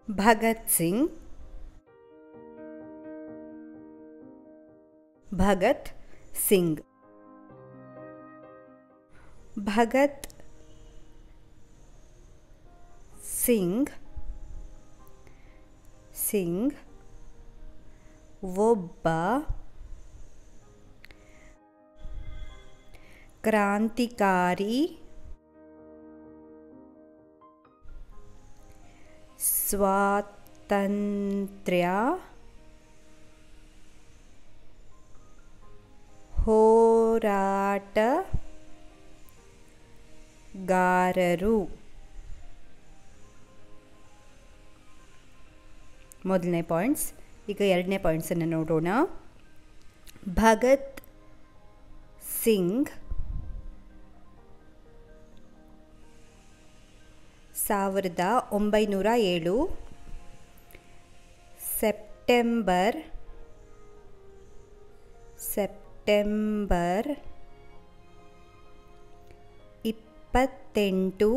ಭಗತ್ ಸಿಂಗ್ ಭಗತ್ ಸಿಂಗ್ ಭಗತ್ ಸಿಂಗ್ ಸಿಂಗ್ ಒಬ್ಬ ಕ್ರಾಂತಿಕಾರಿ ಸ್ವಾತಂತ್ರ್ಯ ಹೋರಾಟಗಾರರು ಮೊದಲನೇ ಪಾಯಿಂಟ್ಸ್ ಈಗ ಎರಡನೇ ಪಾಯಿಂಟ್ಸನ್ನು ನೋಡೋಣ ಭಗತ್ ಸಿಂಗ್ ಸಾವಿರದ ಒಂಬೈನೂರ ಏಳು ಸೆಪ್ಟೆಂಬರ್ ಸೆಪ್ಟೆಂಬರ್ ಇಪ್ಪತ್ತೆಂಟು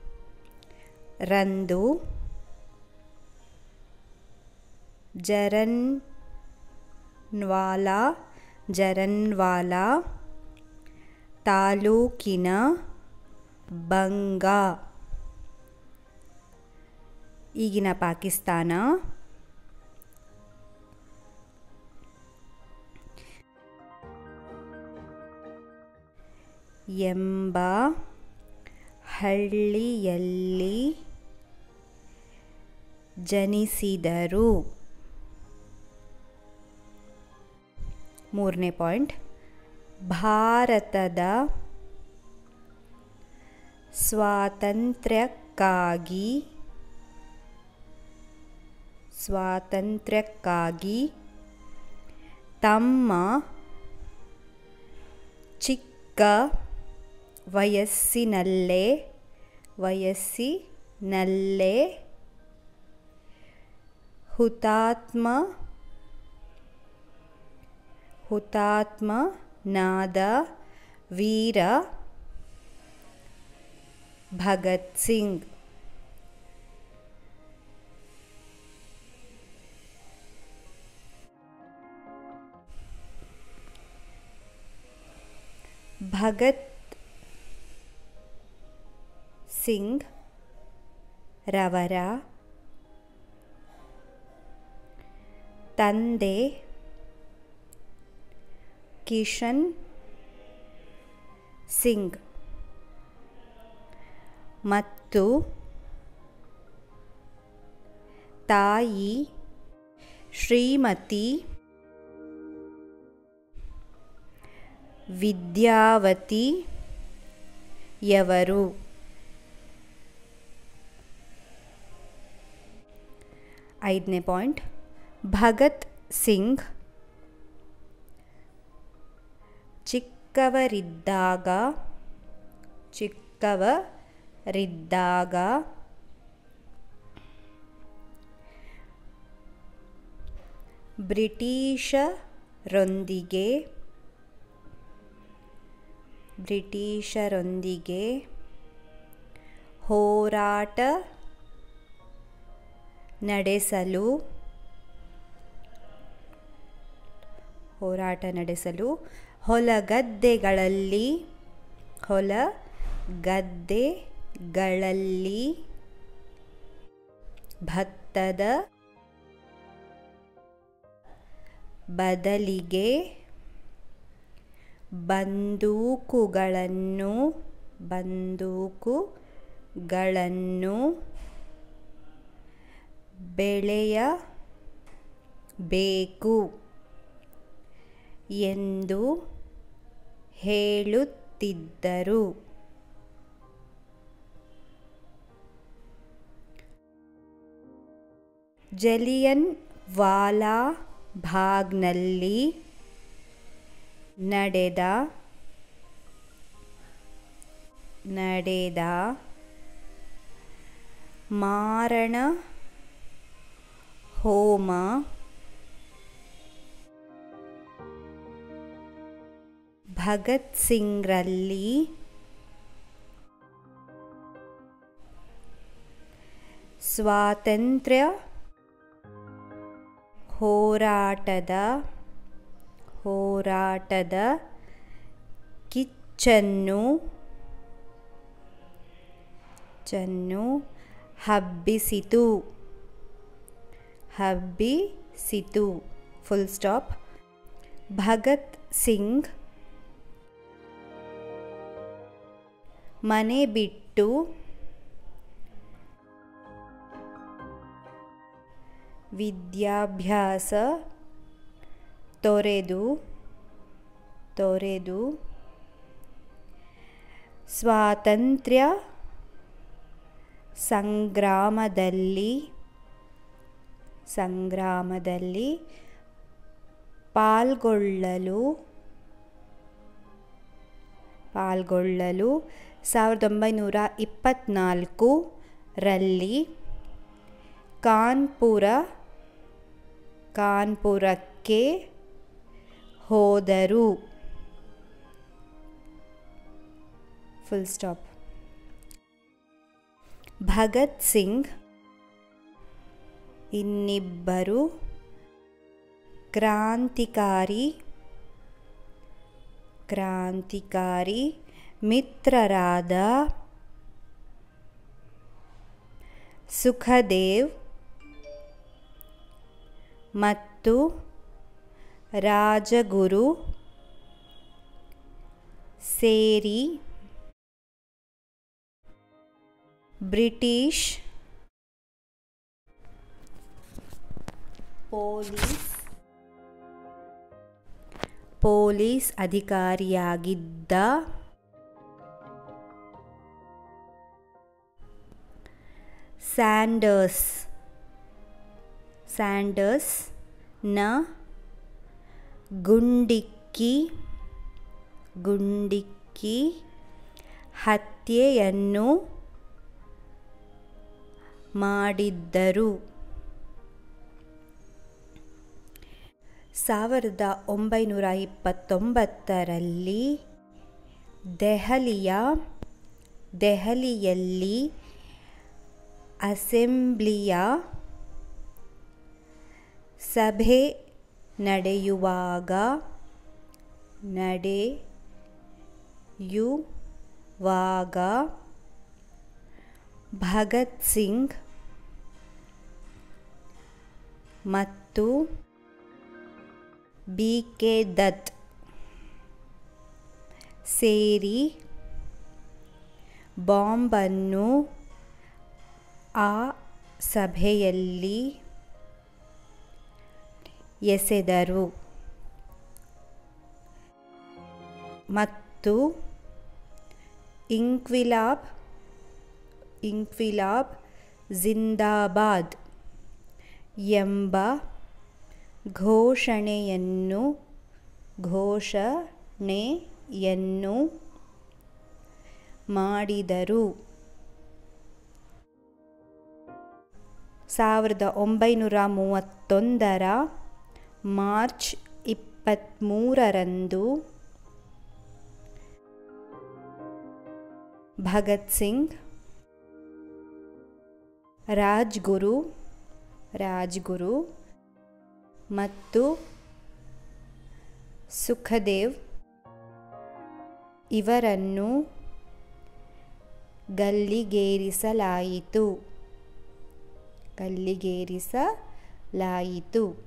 ರಂದು ಜರನ್ವಾಲಾ ಜರನ್ವಾಲಾ ತಾಲೂಕಿನ ಬಂಗಾ ಈಗಿನ ಪಾಕಿಸ್ತಾನ ಎಂಬ ಹಳ್ಳಿಯಲ್ಲಿ ಜನಿಸಿದರು ಮೂರನೇ ಪಾಯಿಂಟ್ ಭಾರತದ ಸ್ವಾತಂತ್ರ್ಯಕ್ಕಾಗಿ ಸ್ವಾತಂತ್ರ್ಯಕ್ಕಾಗಿ ತಮ್ಮ ಚಿಕ್ಕ ವಯಸ್ಸಿನಲ್ಲೇ ವಯಸ್ಸಿನಲ್ಲೇ ಹುತಾತ್ಮ ಹುತಾತ್ಮನಾದ ವೀರ ಭಗತ್ ಸಿಂಗ್ ಭಗತ್ ಸಿಂಗ್ ರವರ ತಂದೆ ಕಿಶನ್ ಸಿಂಗ್ ಮತ್ತು ತಾಯಿ ಶ್ರೀಮತಿ ವಿದ್ಯಾವತಿಯವರು ಐದನೇ ಪಾಯಿಂಟ್ ಭಗತ್ ಸಿಂಗ್ ಚಿಕ್ಕವರಿದ್ದಾಗ ಚಿಕ್ಕವರಿದ್ದಾಗ ಬ್ರಿಟಿಷರೊಂದಿಗೆ ಬ್ರಿಟಿಷರೊಂದಿಗೆ ಹೋರಾಟ ನಡೆಸಲು ಹೋರಾಟ ನಡೆಸಲು ಹೊಲಗದ್ದೆಗಳಲ್ಲಿ ಹೊಲಗದ್ದೆಗಳಲ್ಲಿ ಭತ್ತದ ಬದಲಿಗೆ ಬಂದೂಕುಗಳನ್ನು ಬಂದೂಕುಗಳನ್ನು ಬೆಳೆಯಬೇಕು ಎಂದು ಹೇಳುತ್ತಿದ್ದರು ಜಲಿಯನ್ ವಾಲಾ ಭಾಗ್ನಲ್ಲಿ ನಡೆದ ನಡೆದ ಮಾರಣ ಹೋಮ ಭಗತ್ ಸಿಂಗ್ರಲ್ಲಿ ಸ್ವಾತಂತ್ರ್ಯ ಹೋರಾಟದ ಹೋರಾಟದ ಕಿಚ್ಚನ್ನು ಚನ್ನು ಹಬ್ಬಿಸಿತು ಹಬ್ಬಿಸಿತು ಫುಲ್ ಸ್ಟಾಪ್ ಭಗತ್ ಸಿಂಗ್ ಮನೆ ಬಿಟ್ಟು ವಿದ್ಯಾಭ್ಯಾಸ ತೊರೆದು ತೊರೆದು ಸ್ವಾತಂತ್ರ್ಯ ಸಂಗ್ರಾಮದಲ್ಲಿ ಸಂಗ್ರಾಮದಲ್ಲಿ ಪಾಲ್ಗೊಳ್ಳಲು ಪಾಲ್ಗೊಳ್ಳಲು ಸಾವಿರದ ಒಂಬೈನೂರ ಇಪ್ಪತ್ತ್ನಾಲ್ಕು ರಲ್ಲಿ ಕಾನ್ಪುರ ಕಾನ್ಪುರಕ್ಕೆ ಹೋದರು ಫುಲ್ ಸ್ಟಾಪ್ ಭಗತ್ ಸಿಂಗ್ ಇನ್ನಿಬ್ಬರು ಕ್ರಾಂತಿಕಾರಿ ಕ್ರಾಂತಿಕಾರಿ ಮಿತ್ರರಾದ ಸುಖದೇವ್ ಮತ್ತು ರಾಜಗುರು ಸೇರಿ ಬ್ರಿಟಿಷ್ ಪೊಲೀಸ್ ಪೊಲೀಸ್ ಅಧಿಕಾರಿಯಾಗಿದ್ದ ಸ್ಯಾಂಡರ್ಸ್ ಸ್ಯಾಂಡರ್ಸ್ ನ ಗುಂಡಿಕ್ಕಿ ಗುಂಡಿಕ್ಕಿ ಹತ್ಯೆಯನ್ನು ಮಾಡಿದ್ದರು ಸಾವಿರದ ಒಂಬೈನೂರ ಇಪ್ಪತ್ತೊಂಬತ್ತರಲ್ಲಿ ದೆಹಲಿಯ ದೆಹಲಿಯಲ್ಲಿ ಅಸೆಂಬ್ಲಿಯ ಸಭೆ ನಡೆಯುವಾಗ ನಡೆಯುವಾಗ ಭಗತ್ ಸಿಂಗ್ ಮತ್ತು ಬಿ ಕೆ ದತ್ ಸೇರಿ ಬಾಂಬನ್ನು ಆ ಸಭೆಯಲ್ಲಿ ಎಸೆದರು ಮತ್ತು ಇಂಕ್ವಿಲಾಬ್ ಇಂಕ್ವಿಲಾಬ್ ಜಿಂದಾಬಾದ್ ಎಂಬ ಘೋಷಣೆಯನ್ನು ಘೋಷಣೆಯನ್ನು ಮಾಡಿದರು ಸಾವಿರದ ಒಂಬೈನೂರ ಮೂವತ್ತೊಂದರ ಮಾರ್ಚ್ ಇಪ್ಪತ್ತ್ಮೂರರಂದು ಭಗತ್ ಸಿಂಗ್ ರಾಜ್ಗುರು ರಾಜ್ಗುರು ಮತ್ತು ಸುಖದೇವ್ ಇವರನ್ನು ಗಲ್ಲಿಗೇರಿಸಲಾಯಿತು ಗಲ್ಲಿಗೇರಿಸಲಾಯಿತು